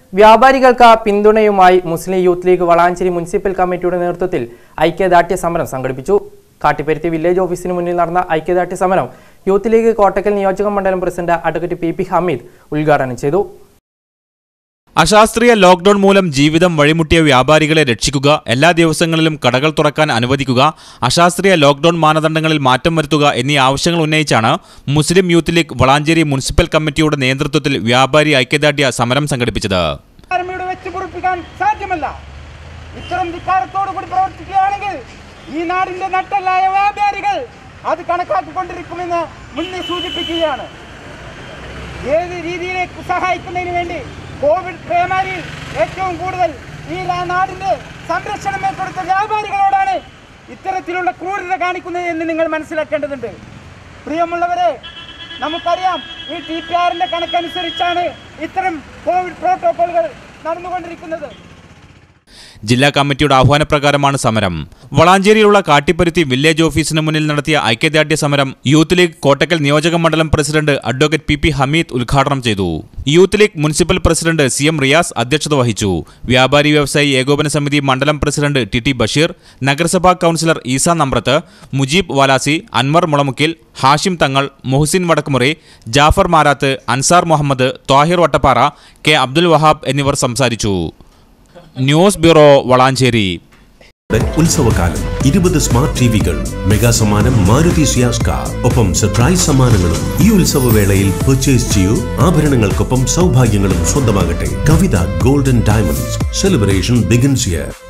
വ്യാപാരികൾക്ക് പിന്തുണയുമായി മുസ്ലിം യൂത്ത് ലീഗ് വളാഞ്ചേരി മുനിസിപ്പൽ കമ്മിറ്റിയുടെ നേതൃത്വത്തിൽ ഐക്യദാർഢ്യ സമരം സംഘടിപ്പിച്ചു കാട്ടിപ്പരുത്തി വില്ലേജ് ഓഫീസിന് മുന്നിൽ നടന്ന ഐക്യദാർഢ്യ സമരം യൂത്ത് ലീഗ് കോട്ടക്കൽ നിയോജക മണ്ഡലം president advocate P P Hameed ഉദ്ഘാടനം ചെയ്തു അശാസ്ത്രീയ ലോക്ഡൌൺ മൂലം ജീവിതം വഴിമുട്ടിയ വ്യാപാരികളെ രക്ഷിക്കുക എല്ലാ ദിവസങ്ങളിലും കടകൾ തുറക്കാൻ അനുവദിക്കുക അശാസ്ത്രീയ ലോക്ഡൌൺ മാനദണ്ഡങ്ങളിൽ മാറ്റം വരുത്തുക എന്നീ ആവശ്യങ്ങൾ ഉന്നയിച്ചാണ് മുസ്ലിം യൂത്ത് ലീഗ് വളാഞ്ചേരി മുനിസിപ്പൽ കമ്മിറ്റിയുടെ നേതൃത്വത്തിൽ വ്യാപാരി ഐക്യദാർഢ്യ സമരം സംഘടിപ്പിച്ചത് ഇവിടെ വെച്ച് പൊറിപ്പിക്കാൻ സാധ്യമല്ല ഇത്തരം ധിക്കാരത്തോടു കൂടി പ്രവർത്തിക്കുകയാണെങ്കിൽ ഈ നാടിന്റെ നട്ടല്ലായ വ്യാപാരികൾ അത് കണക്കാക്കിക്കൊണ്ടിരിക്കുമെന്ന് മുന്നേ സൂചിപ്പിക്കുകയാണ് ഏത് രീതിയിലേക്ക് സഹായിക്കുന്നതിന് വേണ്ടി കോവിഡ് മഹാമാരിയിൽ ഏറ്റവും കൂടുതൽ ഈ ലാ- നാടിന്റെ സംരക്ഷണം ഏറ്റെടുത്ത വ്യാപാരികളോടാണ് ഇത്തരത്തിലുള്ള ക്രൂരത കാണിക്കുന്നത് എന്ന് നിങ്ങൾ മനസ്സിലാക്കേണ്ടതുണ്ട് പ്രിയമുള്ളവരെ നമുക്കറിയാം ഈ ടി പി ആറിന്റെ കണക്കനുസരിച്ചാണ് ഇത്തരം കോവിഡ് പ്രോട്ടോകോളുകൾ നടന്നുകൊണ്ടിരിക്കുന്നത് ജില്ലാ കമ്മിറ്റിയുടെ ആഹ്വാനപ്രകാരമാണ് സമരം വളാഞ്ചേരിയിലുള്ള കാട്ടിപ്പരുത്തി വില്ലേജ് ഓഫീസിന് മുന്നിൽ നടത്തിയ ഐക്യദാർഢ്യ സമരം യൂത്ത് ലീഗ് കോട്ടക്കൽ നിയോജക മണ്ഡലം president advocate P P Hameed ഉദ്ഘാടനം ചെയ്തു Youth League municipal president C M Riyas അധ്യക്ഷത വഹിച്ചു വ്യാപാരി വ്യവസായി ഏകോപന സമിതി മണ്ഡലം പ്രസിഡന്റ് ടി ടി ബഷീർ നഗരസഭാ കൗൺസിലർ ഈസ നമ്രത്ത് മുജീബ് വാലാസി അൻവർ മുളമുക്കിൽ ഹാഷിം തങ്ങൾ മുഹസിൻ വടക്കുമുറി ജാഫർ മാരാത്ത് അൻസാർ മുഹമ്മദ് ത്വാഹിർ വട്ടപ്പാറ കെ അബ്ദുൽ വഹാബ് എന്നിവർ സംസാരിച്ചു ന്യൂസ് ബ്യൂറോ വളാഞ്ചേരി ഉത്സവകാലം ഇരുപത് സ്മാർട്ട് ടിവികൾ മെഗാ സമ്മാനം മാരുതി സിയാസ് കാർ ഒപ്പം സർപ്രൈസ് സമ്മാനങ്ങളും ഈ ഉത്സവവേളയിൽ പർച്ചേസ് ചെയ്യൂ ആഭരണങ്ങൾക്കൊപ്പം സൗഭാഗ്യങ്ങളും സ്വന്തമാകട്ടെ Kavitha golden diamonds celebration begins here